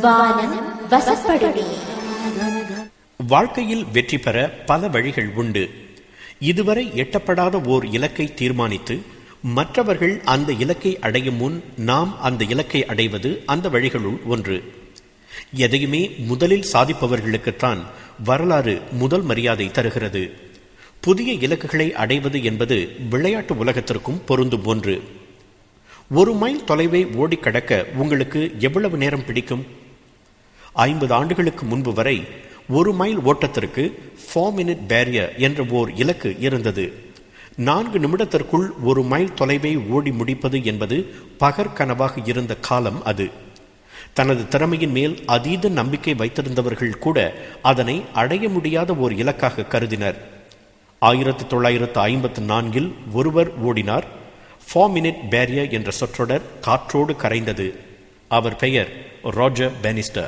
வானம் வசப்படுமே வாழ்க்கையில் வெற்றி பெற பல வழிகள் உண்டு இதுவரை எட்டப்படாத ஓர் இலக்கை தீர்மானித்து மற்றவர்கள் அந்த இலக்கை அடையும் முன் நாம் அந்த இலக்கை அடைவது அந்த வழிகளுள் ஒன்று எதையுமே முதலில் சாதிப்பவர்களுக்குத்தான் வரலாறு முதல் மரியாதை தருகிறது புதிய இலக்குகளை அடைவது என்பது விளையாட்டு உலகத்திற்கும் பொருந்தும் ஒன்று ஒரு மைல் தொலைவை ஓடி கடக்க உங்களுக்கு எவ்வளவு நேரம் பிடிக்கும் ஐம்பது ஆண்டுகளுக்கு முன்பு வரை ஒரு மைல் ஓட்டத்திற்கு ஃபோர் மினிட் பேரியர் என்ற ஓர் இலக்கு இருந்தது நான்கு நிமிடத்திற்குள் ஒரு மைல் தொலைவை ஓடி முடிப்பது என்பது பகற்கனவாக இருந்த காலம் அது தனது திறமையின் மேல் அதீத நம்பிக்கை வைத்திருந்தவர்கள் கூட அதனை அடைய முடியாத ஓர் இலக்காக கருதினர் ஆயிரத்தி தொள்ளாயிரத்து ஐம்பத்து நான்கில் ஒருவர் ஓடினார் ஃபோர் மினிட் பேரியர் என்ற சொற்றொடர் காற்றோடு கரைந்தது அவர் பெயர் ராஜர் பெனிஸ்டர்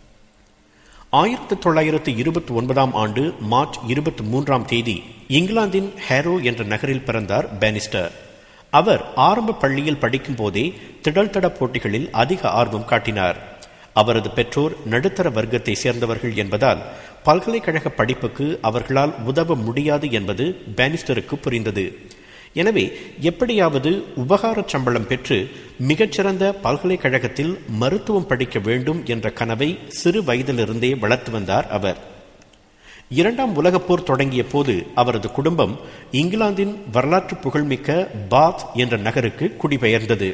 ஆயிரத்தி தொள்ளாயிரத்து இருபத்தி ஒன்பதாம் ஆண்டு மார்ச் இருபத்தி மூன்றாம் தேதி இங்கிலாந்தின் ஹேரோ என்ற நகரில் பிறந்தார் பெனிஸ்டர் அவர் ஆரம்ப பள்ளியில் படிக்கும் போதே திடல்தட போட்டிகளில் அதிக ஆர்வம் காட்டினார் அவரது பெற்றோர் நடுத்தர வர்க்கத்தை சேர்ந்தவர்கள் என்பதால் பல்கலைக்கழக படிப்புக்கு அவர்களால் உதவ முடியாது என்பது பேனிஸ்டருக்கு புரிந்தது எனவே எப்படியாவது உபகார சம்பளம் பெற்று மிகச்சிறந்த பல்கலைக்கழகத்தில் மருத்துவம் படிக்க வேண்டும் என்ற கனவை சிறு வயதிலிருந்தே வளர்த்து வந்தார் அவர் இரண்டாம் உலகப் போர் தொடங்கிய போது அவரது குடும்பம் இங்கிலாந்தின் வரலாற்று புகழ்மிக்க பாத் என்ற நகருக்கு குடிபெயர்ந்தது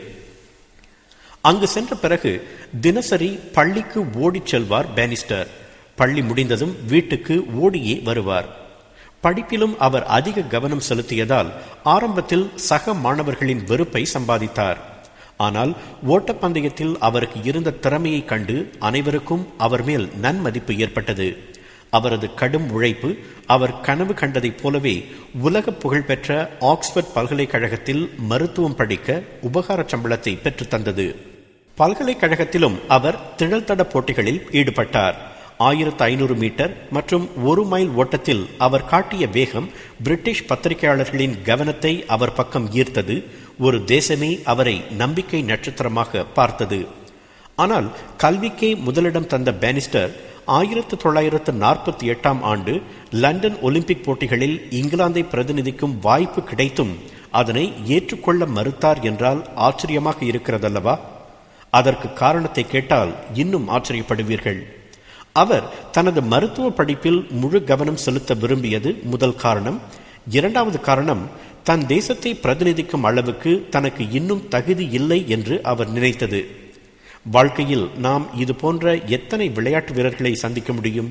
அங்கு சென்ற பிறகு தினசரி பள்ளிக்கு ஓடிச் செல்வார் பேனிஸ்டர் பள்ளி முடிந்ததும் வீட்டுக்கு ஓடியே வருவார் படிப்பிலும் அவர் அதிக கவனம் செலுத்தியதால் ஆரம்பத்தில் சக மாணவர்களின் வெறுப்பை சம்பாதித்தார் ஆனால் ஓட்டப்பந்தயத்தில் அவருக்கு இருந்த திறமையை கண்டு அனைவருக்கும் அவர் மேல் நன்மதிப்பு ஏற்பட்டது அவரது கடும் உழைப்பு அவர் கனவு கண்டதைப் போலவே உலக புகழ்பெற்ற ஆக்ஸ்போர்ட் பல்கலைக்கழகத்தில் மருத்துவம் படிக்க உபகார சம்பளத்தை பெற்று தந்தது பல்கலைக்கழகத்திலும் அவர் திழல்தட போட்டிகளில் ஈடுபட்டார் ஆயிரத்து ஐநூறு மீட்டர் மற்றும் ஒரு மைல் ஓட்டத்தில் அவர் காட்டிய வேகம் பிரிட்டிஷ் பத்திரிகையாளர்களின் கவனத்தை அவர் பக்கம் ஈர்த்தது ஒரு தேசமே அவரை நம்பிக்கை நட்சத்திரமாக பார்த்தது ஆனால் கல்விக்கே முதலிடம் தந்த பேனிஸ்டர் ஆயிரத்து தொள்ளாயிரத்து நாற்பத்தி எட்டாம் ஆண்டு லண்டன் ஒலிம்பிக் போட்டிகளில் இங்கிலாந்தை பிரதிநிதிக்கும் வாய்ப்பு கிடைத்தும் அதனை ஏற்றுக்கொள்ள மறுத்தார் என்றால் ஆச்சரியமாக இருக்கிறதல்லவா அதற்கு காரணத்தை கேட்டால் இன்னும் ஆச்சரியப்படுவீர்கள் அவர் தனது மருத்துவ படிப்பில் முழு கவனம் செலுத்த விரும்பியது முதல் காரணம் இரண்டாவது காரணம் தன் தேசத்தை பிரதிநிதிக்கும் அளவுக்கு தனக்கு இன்னும் தகுதி இல்லை என்று அவர் நினைத்தது வாழ்க்கையில் நாம் இது போன்ற எத்தனை விளையாட்டு வீரர்களை சந்திக்க முடியும்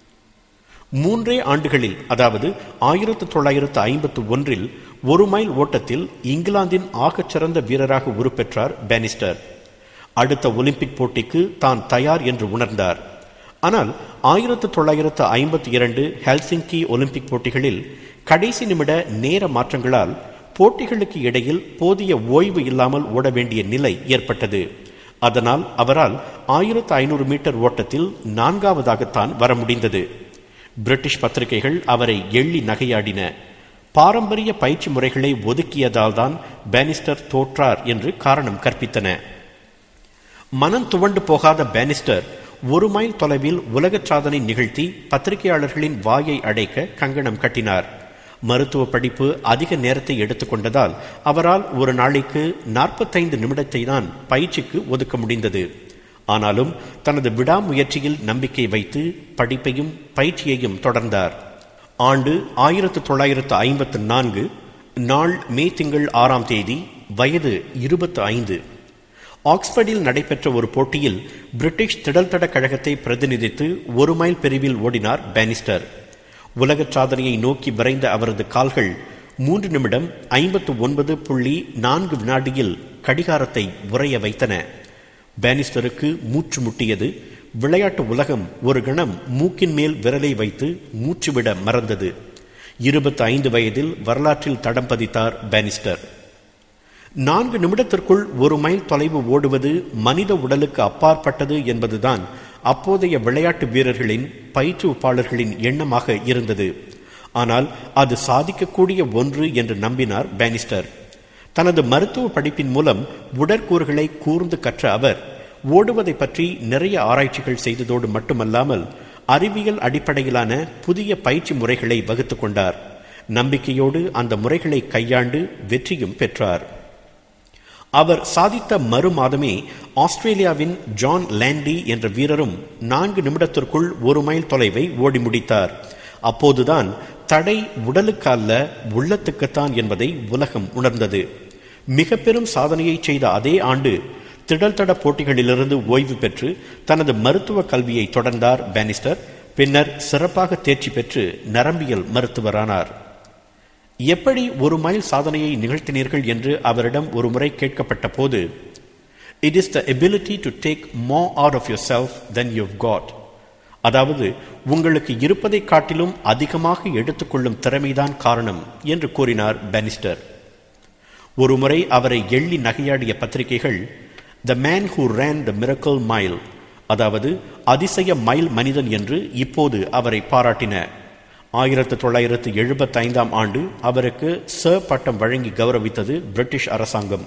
மூன்றே ஆண்டுகளில் அதாவது ஆயிரத்து தொள்ளாயிரத்து ஐம்பத்து ஒன்றில் ஒரு மைல் ஓட்டத்தில் இங்கிலாந்தின் ஆகச்சிறந்த வீரராக உருப்பெற்றார் பேனிஸ்டர் அடுத்த ஒலிம்பிக் போட்டிக்கு தான் தயார் என்று உணர்ந்தார் ஆனால் ஆயிரத்து தொள்ளாயிரத்து ஐம்பத்தி இரண்டு ஹெல்சிங்கி ஒலிம்பிக் போட்டிகளில் கடைசி நிமிட நேர மாற்றங்களால் போட்டிகளுக்கு இடையில் போதிய ஓய்வு இல்லாமல் ஓட வேண்டிய நிலை ஏற்பட்டது அதனால் அவரால் ஆயிரத்து ஐநூறு மீட்டர் ஓட்டத்தில் நான்காவதாகத்தான் வர முடிந்தது பிரிட்டிஷ் பத்திரிகைகள் அவரை எள்ளி நகையாடின பாரம்பரிய பயிற்சி முறைகளை ஒதுக்கியதால் தான் பேனிஸ்டர் தோற்றார் என்று காரணம் கற்பித்தன மனம் துவண்டு போகாத பேனிஸ்டர் ஒரு மைல் தொலைவில் உலக சாதனை நிகழ்த்தி பத்திரிகையாளர்களின் வாயை அடைக்க கங்கணம் கட்டினார் மருத்துவ படிப்பு அதிக நேரத்தை எடுத்துக்கொண்டதால் அவரால் ஒரு நாளைக்கு நாற்பத்தைந்து நிமிடத்தை தான் பயிற்சிக்கு ஒதுக்க முடிந்தது ஆனாலும் தனது விடாமுயற்சியில் நம்பிக்கை வைத்து படிப்பையும் பயிற்சியையும் தொடர்ந்தார் ஆண்டு ஆயிரத்து தொள்ளாயிரத்து ஐம்பத்து நான்கு நாள் மே திங்கள் ஆறாம் தேதி வயது இருபத்து ஐந்து ஆக்ஸ்போர்டில் நடைபெற்ற ஒரு போட்டியில் பிரிட்டிஷ் திடல்தட கழகத்தை பிரதிநிதித்து ஒரு மைல் பிரிவில் ஓடினார் பேனிஸ்டர் உலக சாதனையை நோக்கி விரைந்த அவரது கால்கள் மூன்று நிமிடம் ஐம்பத்து ஒன்பது புள்ளி நான்கு வினாடியில் கடிகாரத்தை உறைய வைத்தன பேனிஸ்டருக்கு மூச்சு முட்டியது விளையாட்டு உலகம் ஒரு கணம் மூக்கின் மேல் விரலை வைத்து மூச்சுவிட மறந்தது இருபத்தி ஐந்து வயதில் வரலாற்றில் தடம் பதித்தார் பேனிஸ்டர் நான்கு நிமிடத்திற்குள் ஒரு மைல் தொலைவு ஓடுவது மனித உடலுக்கு அப்பாற்பட்டது என்பதுதான் அப்போதைய விளையாட்டு வீரர்களின் பயிற்றுவிப்பாளர்களின் எண்ணமாக இருந்தது ஆனால் அது சாதிக்கக்கூடிய ஒன்று என்று நம்பினார் பேனிஸ்டர் தனது மருத்துவ படிப்பின் மூலம் உடற்கூறுகளை கூர்ந்து கற்ற அவர் ஓடுவதை பற்றி நிறைய ஆராய்ச்சிகள் செய்ததோடு மட்டுமல்லாமல் அறிவியல் அடிப்படையிலான புதிய பயிற்சி முறைகளை வகுத்துக் கொண்டார் நம்பிக்கையோடு அந்த முறைகளை கையாண்டு வெற்றியும் பெற்றார் அவர் சாதித்த மறு மாதமே ஆஸ்திரேலியாவின் ஜான் லேண்டி என்ற வீரரும் நான்கு நிமிடத்திற்குள் ஒரு மைல் தொலைவை ஓடி முடித்தார் அப்போதுதான் தடை உடலுக்கு அல்ல உள்ளத்துக்குத்தான் என்பதை உலகம் உணர்ந்தது மிக பெரும் சாதனையை செய்த அதே ஆண்டு திடல் தட போட்டிகளிலிருந்து ஓய்வு பெற்று தனது மருத்துவ கல்வியை தொடர்ந்தார் பேனிஸ்டர் பின்னர் சிறப்பாக தேர்ச்சி பெற்று நரம்பியல் மருத்துவரானார் எப்படி ஒரு மைல் சாதனையை நிகழ்த்தினீர்கள் என்று அவரிடம் ஒரு முறை கேட்கப்பட்ட போது it is the ability to take more out of yourself then you got அதாவது உங்களுக்கு இருப்பதை காட்டிலும் அதிகமாக எடுத்துக்கொள்ளும் திறமைதான் காரணம் என்று கூறினார் பெனிஸ்டர் ஒருமுறை அவரை எள்ளி நகையாடிய பத்திரிகைகள் the man who ran the miracle mile அதாவது அதிசய மைல் மனிதன் என்று இப்போது அவரை பாராட்டின ஆயிரத்து தொள்ளாயிரத்து எழுபத்தி ஐந்தாம் ஆண்டு அவருக்கு ச பட்டம் வழங்கி கௌரவித்தது பிரிட்டிஷ் அரசாங்கம்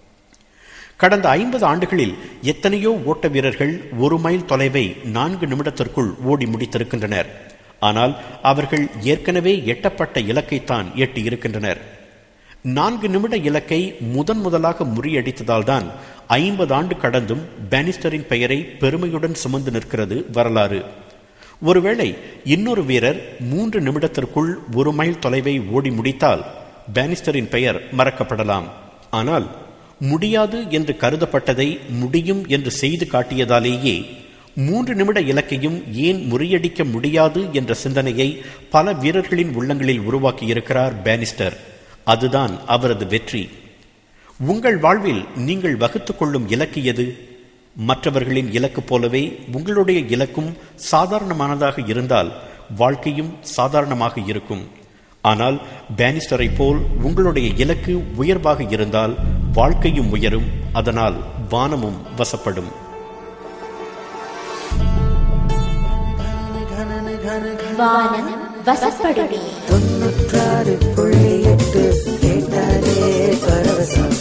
கடந்த ஐம்பது ஆண்டுகளில் எத்தனையோ ஓட்ட வீரர்கள் ஒரு மைல் தொலைவை நான்கு நிமிடத்திற்குள் ஓடி முடித்திருக்கின்றனர் ஆனால் அவர்கள் ஏற்கனவே எட்டப்பட்ட இலக்கைத்தான் எட்டி இருக்கின்றனர் நான்கு நிமிட இலக்கை முதன் முதலாக முறியடித்ததால் தான் ஐம்பது ஆண்டு கடந்தும் பேனிஸ்டரின் பெயரை பெருமையுடன் சுமந்து நிற்கிறது வரலாறு ஒருவேளை இன்னொரு வீரர் மூன்று நிமிடத்திற்குள் ஒரு மைல் தொலைவை ஓடி முடித்தால் பேனிஸ்டரின் பெயர் மறக்கப்படலாம் ஆனால் முடியாது என்று கருதப்பட்டதை முடியும் என்று செய்து காட்டியதாலேயே மூன்று நிமிட இலக்கையும் ஏன் முறியடிக்க முடியாது என்ற சிந்தனையை பல வீரர்களின் உள்ளங்களில் உருவாக்கியிருக்கிறார் பேனிஸ்டர் அதுதான் அவரது வெற்றி உங்கள் வாழ்வில் நீங்கள் வகுத்துக் கொள்ளும் இலக்கு எது மற்றவர்களின் இலக்கு போலவே உங்களுடைய இலக்கும் சாதாரணமானதாக இருந்தால் வாழ்க்கையும் சாதாரணமாக இருக்கும் ஆனால் பேனிஸ்டரை போல் உங்களுடைய இலக்கு உயர்வாக இருந்தால் வாழ்க்கையும் உயரும் அதனால் வானமும் வசப்படும் வானம் வசப்படுமே தொண்ணூற்றாறு புள்ளி எட்டு கேட்டாலே பரவசம்